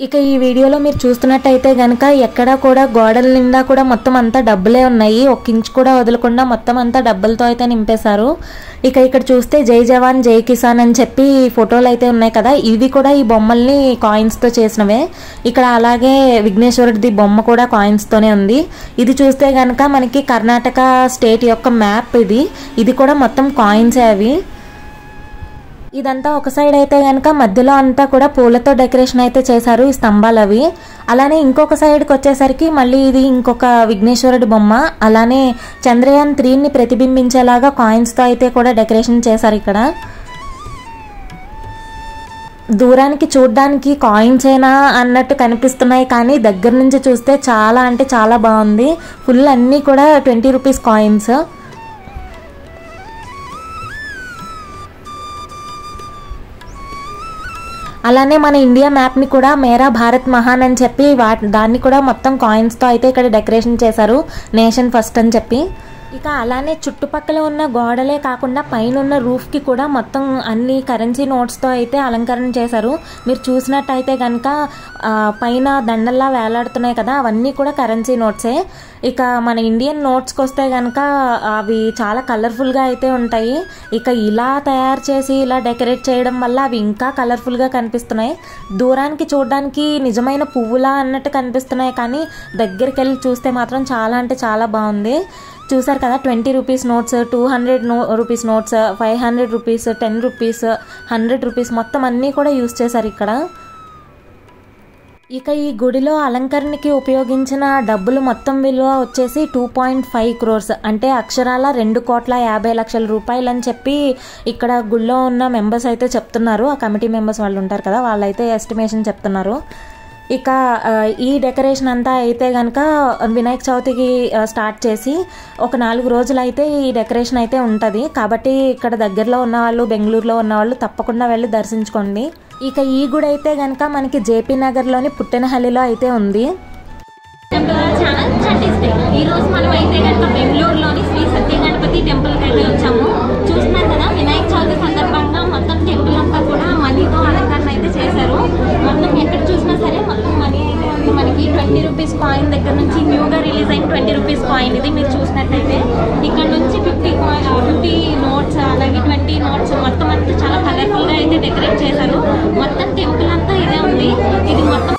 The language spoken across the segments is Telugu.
ఇక ఈ వీడియోలో మీరు చూస్తున్నట్టయితే గనక ఎక్కడ కూడా గోడల నిండా కూడా మొత్తం అంతా డబ్బులే ఉన్నాయి ఒక ఇంచు కూడా వదలకుండా మొత్తం అంతా డబ్బులతో అయితే నింపేశారు ఇక ఇక్కడ చూస్తే జై జవాన్ జై కిసాన్ అని చెప్పి ఫోటోలు అయితే ఉన్నాయి కదా ఇవి కూడా ఈ బొమ్మల్ని కాయిన్స్తో చేసినవే ఇక్కడ అలాగే విఘ్నేశ్వరుడిది బొమ్మ కూడా కాయిన్స్తోనే ఉంది ఇది చూస్తే గనక మనకి కర్ణాటక స్టేట్ యొక్క మ్యాప్ ఇది ఇది కూడా మొత్తం కాయిన్సే అవి ఇదంతా ఒక సైడ్ అయితే కనుక మధ్యలో అంతా కూడా పూలతో డెకరేషన్ అయితే చేశారు ఈ స్తంభాలు అవి అలానే ఇంకొక సైడ్కి వచ్చేసరికి మళ్ళీ ఇది ఇంకొక విఘ్నేశ్వరుడి బొమ్మ అలానే చంద్రయాన్ త్రీని ప్రతిబింబించేలాగా కాయిన్స్తో అయితే కూడా డెకరేషన్ చేశారు ఇక్కడ దూరానికి చూడడానికి కాయిన్స్ అయినా అన్నట్టు కనిపిస్తున్నాయి కానీ దగ్గర నుంచి చూస్తే చాలా అంటే చాలా బాగుంది ఫుల్ అన్నీ కూడా ట్వంటీ రూపీస్ కాయిన్స్ అలానే మన ఇండియా మ్యాప్ని కూడా మేరా భారత్ మహాన్ అని చెప్పి వా దాన్ని కూడా మొత్తం కాయిన్స్తో అయితే ఇక్కడ డెకరేషన్ చేశారు నేషన్ ఫస్ట్ అని చెప్పి ఇక అలానే చుట్టుపక్కల ఉన్న గోడలే కాకుండా పైన ఉన్న రూఫ్కి కూడా మొత్తం అన్ని కరెన్సీ నోట్స్తో అయితే అలంకరణ చేశారు మీరు చూసినట్టయితే కనుక ఆ, పైన దండల్లా వేలాడుతున్నాయి కదా అవన్నీ కూడా కరెన్సీ నోట్సే ఇక మన ఇండియన్ నోట్స్కి వస్తే కనుక అవి చాలా కలర్ఫుల్గా అయితే ఉంటాయి ఇక ఇలా తయారు చేసి ఇలా డెకరేట్ చేయడం వల్ల అవి ఇంకా కలర్ఫుల్గా కనిపిస్తున్నాయి దూరానికి చూడడానికి నిజమైన పువ్వులా అన్నట్టు కనిపిస్తున్నాయి కానీ దగ్గరికి వెళ్ళి చూస్తే మాత్రం చాలా అంటే చాలా బాగుంది చూసారు కదా twenty rupees notes two hundred no rupees notes five hundred rupees ten rupees hundred rupees మొత్తం అన్నీ కూడా యూస్ చేశారు ఇక్కడ ఇక ఈ గుడిలో అలంకరణకి ఉపయోగించిన డబ్బులు మొత్తం విలువ వచ్చేసి టూ పాయింట్ ఫైవ్ క్రోర్స్ అంటే అక్షరాల రెండు కోట్ల యాభై లక్షల రూపాయలు అని చెప్పి ఇక్కడ గుడిలో ఉన్న మెంబర్స్ అయితే చెప్తున్నారు ఆ కమిటీ మెంబర్స్ వాళ్ళు ఉంటారు కదా వాళ్ళైతే ఎస్టిమేషన్ చెప్తున్నారు ఇక ఆ, ఈ డెకరేషన్ అంతా అయితే కనుక వినాయక చవితికి ఆ, స్టార్ట్ చేసి ఒక నాలుగు రోజులు అయితే ఈ డెకరేషన్ అయితే ఉంటుంది కాబట్టి ఇక్కడ దగ్గరలో ఉన్న వాళ్ళు బెంగళూరులో ఉన్న వాళ్ళు తప్పకుండా వెళ్ళి దర్శించుకోండి ఇక ఈ గుడి అయితే కనుక మనకి జేపీ నగర్లోని పుట్టెనహల్లిలో అయితే ఉంది ఛానల్ చట్టిస్తే ఈ రోజు మనం అయితే కనుక బెంగళూరులోని శ్రీ సత్య గణపతి టెంపుల్ కి అయితే వచ్చాము చూస్తున్నారు కదా వినాయక చవితి సందర్భంగా మొత్తం టెంపుల్ అంతా కూడా మనీతో అలంకరణ అయితే చేశారు మొత్తం ఎక్కడ చూసినా సరే మొత్తం మనీ అయితే ఉంది మనకి ట్వంటీ రూపీస్ కాయిన్ దగ్గర నుంచి న్యూగా రిలీజ్ అయిన ట్వంటీ రూపీస్ కాయిన్ ఇది మీరు చూసినట్టయితే ఇక్కడ నుంచి ఫిఫ్టీ కాయిన్ ఫిఫ్టీ నోట్స్ అలాగే ట్వంటీ నోట్స్ మొత్తం అంతా చాలా కలర్ఫుల్ గా అయితే డెకరేట్ చేశారు మొత్తం టెంపుల్ అంతా ఇదే ఉంది ఇది మొత్తం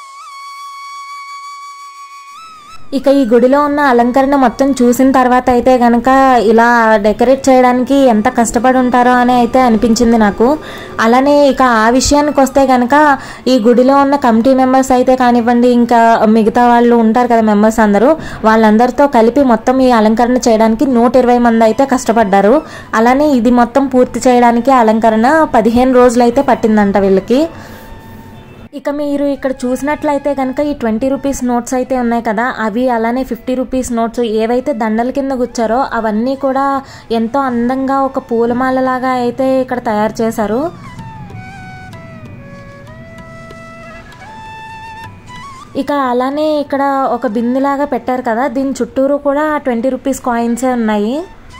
ఇక ఈ గుడిలో ఉన్న అలంకరణ మొత్తం చూసిన తర్వాత అయితే గనక ఇలా డెకరేట్ చేయడానికి ఎంత కష్టపడి ఉంటారో అని అయితే అనిపించింది నాకు అలానే ఇక ఆ విషయానికి వస్తే గనక ఈ గుడిలో ఉన్న కమిటీ మెంబర్స్ అయితే కానివ్వండి ఇంకా మిగతా వాళ్ళు ఉంటారు కదా మెంబర్స్ అందరూ వాళ్ళందరితో కలిపి మొత్తం ఈ అలంకరణ చేయడానికి నూట ఇరవై మంది అయితే కష్టపడ్డారు అలానే ఇది మొత్తం పూర్తి చేయడానికి అలంకరణ పదిహేను రోజులు అయితే పట్టిందంట వీళ్ళకి ఇక మీరు ఇక్కడ చూసినట్లయితే కనుక ఈ ట్వంటీ రూపీస్ నోట్స్ అయితే ఉన్నాయి కదా అవి అలానే ఫిఫ్టీ రూపీస్ నోట్స్ ఏవైతే దండల కింద గుచ్చారో అవన్నీ కూడా ఎంతో అందంగా ఒక పూలమాలలాగా అయితే ఇక్కడ తయారు చేశారు ఇక అలానే ఇక్కడ ఒక బిందెలాగా పెట్టారు కదా దీని చుట్టూరు కూడా ట్వంటీ రూపీస్ కాయిన్సే ఉన్నాయి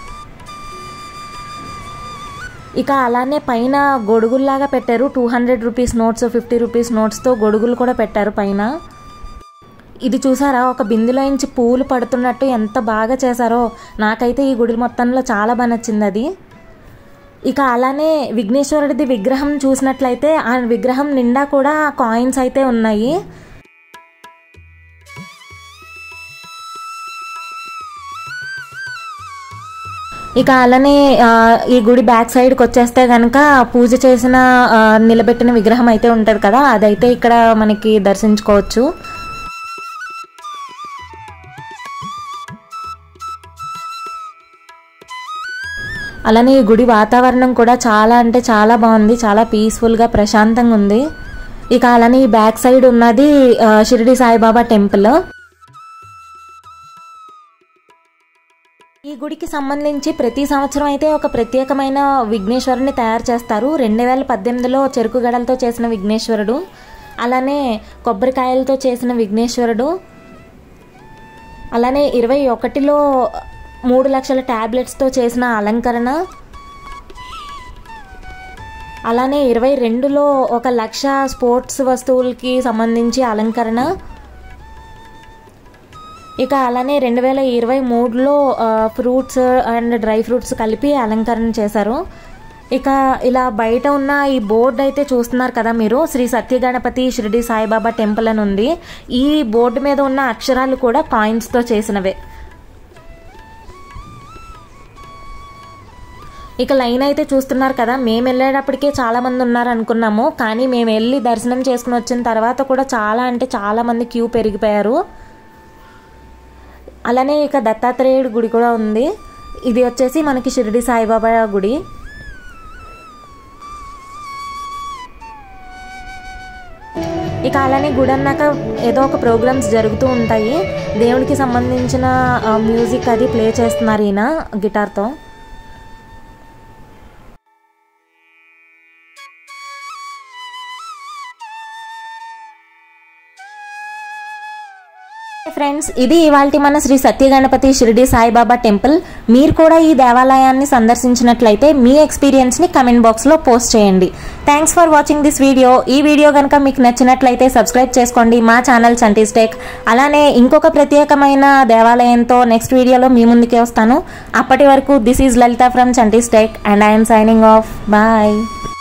ఇక అలానే పైన గొడుగుల్లాగా పెట్టారు two hundred rupees notes fifty rupees నోట్స్తో గొడుగులు కూడా పెట్టారు పైన ఇది చూసారా ఒక బిందులో నుంచి పూలు పడుతున్నట్టు ఎంత బాగా చేశారో నాకైతే ఈ గుడి మొత్తంలో చాలా బాగా నచ్చింది అది ఇక అలానే విఘ్నేశ్వరుడిది విగ్రహం చూసినట్లయితే ఆ విగ్రహం నిండా కూడా కాయిన్స్ అయితే ఉన్నాయి ఇక అలానే ఆ, ఈ గుడి బ్యాక్ సైడ్కి వచ్చేస్తే కనుక పూజ చేసిన ఆ, నిలబెట్టిన విగ్రహం అయితే ఉంటుంది కదా అదైతే ఇక్కడ మనకి దర్శించుకోవచ్చు అలానే ఈ గుడి వాతావరణం కూడా చాలా అంటే చాలా బాగుంది చాలా పీస్ఫుల్గా ప్రశాంతంగా ఉంది ఇక అలానే ఈ బ్యాక్ సైడ్ ఉన్నది ఆ, షిరిడి సాయిబాబా టెంపుల్ ఈ గుడికి సంబంధించి ప్రతి సంవత్సరం అయితే ఒక ప్రత్యేకమైన విఘ్నేశ్వరుని తయారు చేస్తారు రెండు వేల పద్దెనిమిదిలో చెరుకు గడలతో చేసిన విఘ్నేశ్వరుడు అలానే కొబ్బరికాయలతో చేసిన విఘ్నేశ్వరుడు అలానే ఇరవై ఒకటిలో మూడు లక్షల ట్యాబ్లెట్స్తో చేసిన అలంకరణ అలానే ఇరవై రెండులో ఒక లక్ష స్పోర్ట్స్ వస్తువులకి సంబంధించి అలంకరణ ఇక అలానే రెండు వేల ఇరవై మూడులో ఫ్రూట్స్ అండ్ డ్రై ఫ్రూట్స్ కలిపి అలంకరణ చేశారు ఇక ఇలా బయట ఉన్న ఈ బోర్డు అయితే చూస్తున్నారు కదా మీరు శ్రీ సత్యగణపతి షిరిడి సాయిబాబా టెంపుల్ అని ఉంది ఈ బోర్డు మీద ఉన్న అక్షరాలు కూడా కాయిన్స్తో చేసినవే ఇక లైన్ అయితే చూస్తున్నారు కదా మేము వెళ్ళేటప్పటికే చాలా మంది ఉన్నారు అనుకున్నాము కానీ మేము వెళ్ళి దర్శనం చేసుకుని వచ్చిన తర్వాత కూడా చాలా అంటే చాలా మంది క్యూ పెరిగిపోయారు అలానే ఇక దత్తాత్రేయుడి గుడి కూడా ఉంది ఇది వచ్చేసి మనకి షిరిడి సాయిబాబా గుడి ఇక అలానే గుడి అన్నాక ఏదో ఒక ప్రోగ్రామ్స్ జరుగుతూ ఉంటాయి దేవుడికి సంబంధించిన ఆ, మ్యూజిక్ అది ప్లే చేస్తున్నారు ఈయన గిటార్తో ఫ్రెండ్స్ ఇది ఇవాల్టి మన శ్రీ సత్యగణపతి షిరిడి సాయిబాబా టెంపుల్ మీరు కూడా ఈ దేవాలయాన్ని సందర్శించినట్లయితే మీ ఎక్స్పీరియన్స్ని కమెంట్ బాక్స్లో పోస్ట్ చేయండి thanks for watching this video ఈ వీడియో కనుక మీకు నచ్చినట్లయితే సబ్స్క్రైబ్ చేసుకోండి మా ఛానల్ చంటీస్ టెక్ అలానే ఇంకొక ప్రత్యేకమైన దేవాలయంతో నెక్స్ట్ వీడియోలో మీ ముందుకే వస్తాను అప్పటి వరకు this is Lalitha from Chanti's tech and I'm signing off bye